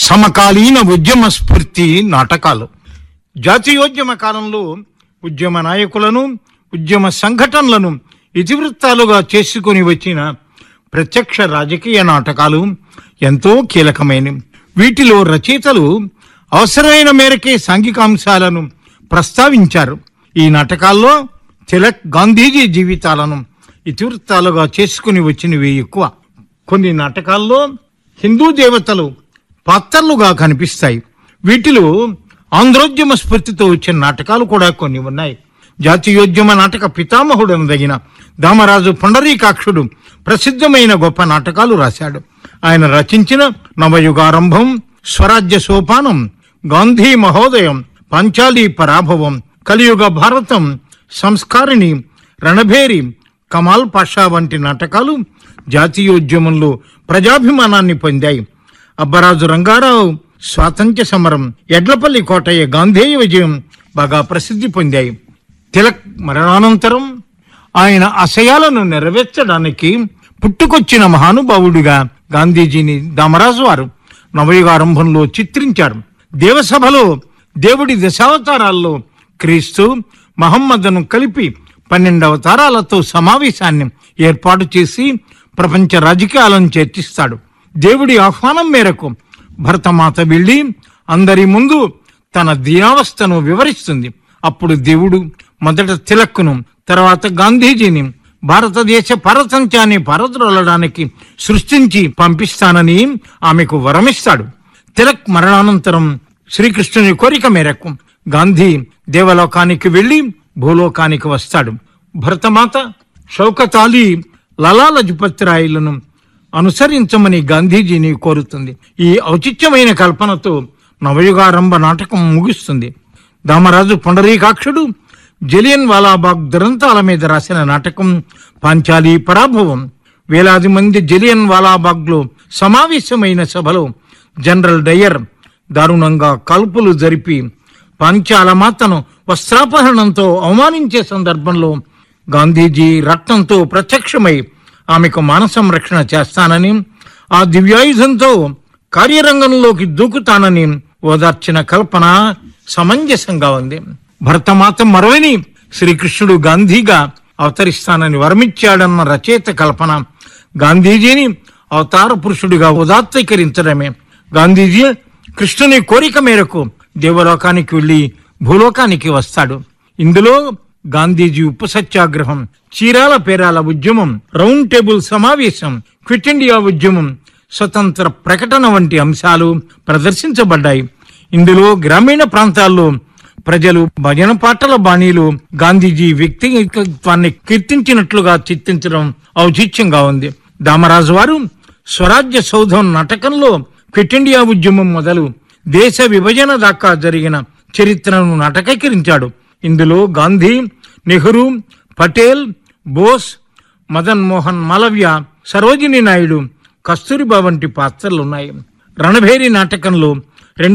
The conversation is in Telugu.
సమకాలీన ఉద్యమ స్ఫూర్తి నాటకాలు జాతీయోద్యమ కాలంలో ఉద్యమ నాయకులను ఉద్యమ సంఘటనలను ఇతివృత్తాలుగా చేసుకుని వచ్చిన ప్రత్యక్ష రాజకీయ నాటకాలు ఎంతో కీలకమైనవి వీటిలో రచయితలు అవసరమైన మేరకే సాంఘికాంశాలను ప్రస్తావించారు ఈ నాటకాల్లో తిలక్ గాంధీజీ జీవితాలను ఇతివృత్తాలుగా చేసుకుని వచ్చినవి ఎక్కువ కొన్ని నాటకాల్లో హిందూ దేవతలు పాత్రలుగా కనిపిస్తాయి వీటిలో ఆంధ్రోద్యమ స్ఫూర్తితో వచ్చిన నాటకాలు కూడా కొన్ని ఉన్నాయి జాతీయోద్యమ నాటక పితామహుడు అనదగిన దామరాజు పుండరీకాక్షుడు ప్రసిద్ధమైన గొప్ప నాటకాలు రాశాడు ఆయన రచించిన నవయుగారంభం స్వరాజ్య సోపానం గాంధీ మహోదయం పంచాలి పరాభవం కలియుగ భారతం సంస్కారిణి రణభేరి కమాల్ పాషా వంటి నాటకాలు జాతీయోద్యమంలో ప్రజాభిమానాన్ని పొందాయి అబ్బరాజు రంగారావు స్వాతంత్ర్య సమరం ఎడ్లపల్లి కోటయ్య గాంధేయ విజయం బాగా ప్రసిద్ధి పొందాయి తిలక్ మరణానంతరం ఆయన ఆశయాలను నెరవేర్చడానికి పుట్టుకొచ్చిన మహానుభావుడిగా గాంధీజీని దామరాజు వారు నవయుగారంభంలో చిత్రించారు దేవసభలో దేవుడి దశావతారాల్లో క్రీస్తు మహమ్మద్ను కలిపి పన్నెండు అవతారాలతో సమావేశాన్ని ఏర్పాటు చేసి ప్రపంచ రాజకీయాలను చర్చిస్తాడు దేవుడి ఆహ్వానం మేరకు భరతమాత వెళ్లి అందరి ముందు తన దీనావస్థను వివరిస్తుంది అప్పుడు దేవుడు మొదట తిలక్కును తర్వాత గాంధీజీని భారతదేశ పరతంత్యాన్ని పరద్రోలడానికి సృష్టించి పంపిస్తానని ఆమెకు వరమిస్తాడు తిలక్ మరణానంతరం శ్రీకృష్ణుని కోరిక మేరకు గాంధీ దేవలోకానికి వెళ్లి భూలోకానికి వస్తాడు భరతమాత షౌకత్ అలీ లలా లజపత్ రాయలను అనుసరించమని గాంధీజీని కోరుతుంది ఈ ఔచిత్యమైన కల్పనతో నవయుగారంభ నాటకం ముగుస్తుంది దామరాజు పుండరీకాక్షుడు జలియన్ వాలాబాగ్ దురంతాల మీద రాసిన నాటకం పాంచాలి పరాభవం వేలాది మంది జలియన్ వాలాబాగ్ లో సమావేశమైన సభలో జనరల్ డయర్ దారుణంగా కాల్పులు జరిపి పాంచాల మాతను వస్త్రాపహరణంతో అవమానించే సందర్భంలో గాంధీజీ రక్తంతో ప్రత్యక్షమై ఆమెకు మాన సంరక్షణ చేస్తానని ఆ దివ్యాయుధంతో కార్యరంగంలోకి దూకుతానని ఓదార్చిన కల్పన సమంజసంగా ఉంది భరతమాత మరొని శ్రీకృష్ణుడు గాంధీగా అవతరిస్తానని వరమిచ్చాడన్న రచయిత కల్పన గాంధీజీని అవతార పురుషుడిగా ఉదాత్తీకరించడమే గాంధీజీ కృష్ణుని కోరిక మేరకు దేవలోకానికి వెళ్లి భూలోకానికి వస్తాడు ఇందులో గాంధీజీ ఉప్పు సత్యాగ్రహం చీరాల పేరాల ఉద్యమం రౌండ్ టేబుల్ సమావేశం క్విట్ ఇండియా ఉద్యమం స్వతంత్ర ప్రకటన వంటి అంశాలు ప్రదర్శించబడ్డాయి ఇందులో గ్రామీణ ప్రాంతాల్లో ప్రజలు భజన పాటల బాణీలు గాంధీజీ వ్యక్తిత్వాన్ని కీర్తించినట్లుగా చిత్రించడం ఔచిత్యంగా ఉంది దామరాజు వారు స్వరాజ్య సౌధం నాటకంలో క్విట్ ఇండియా ఉద్యమం మొదలు దేశ విభజన దాకా జరిగిన చరిత్రను నాటకీకరించాడు ఇందులో గాంధీ నెహ్రూ పటేల్ బోస్ మదన్ మోహన్ మాలవ్య సరోజిని నాయుడు కస్తూరిబా వంటి పాత్రలున్నాయి రణభేరి నాటకంలో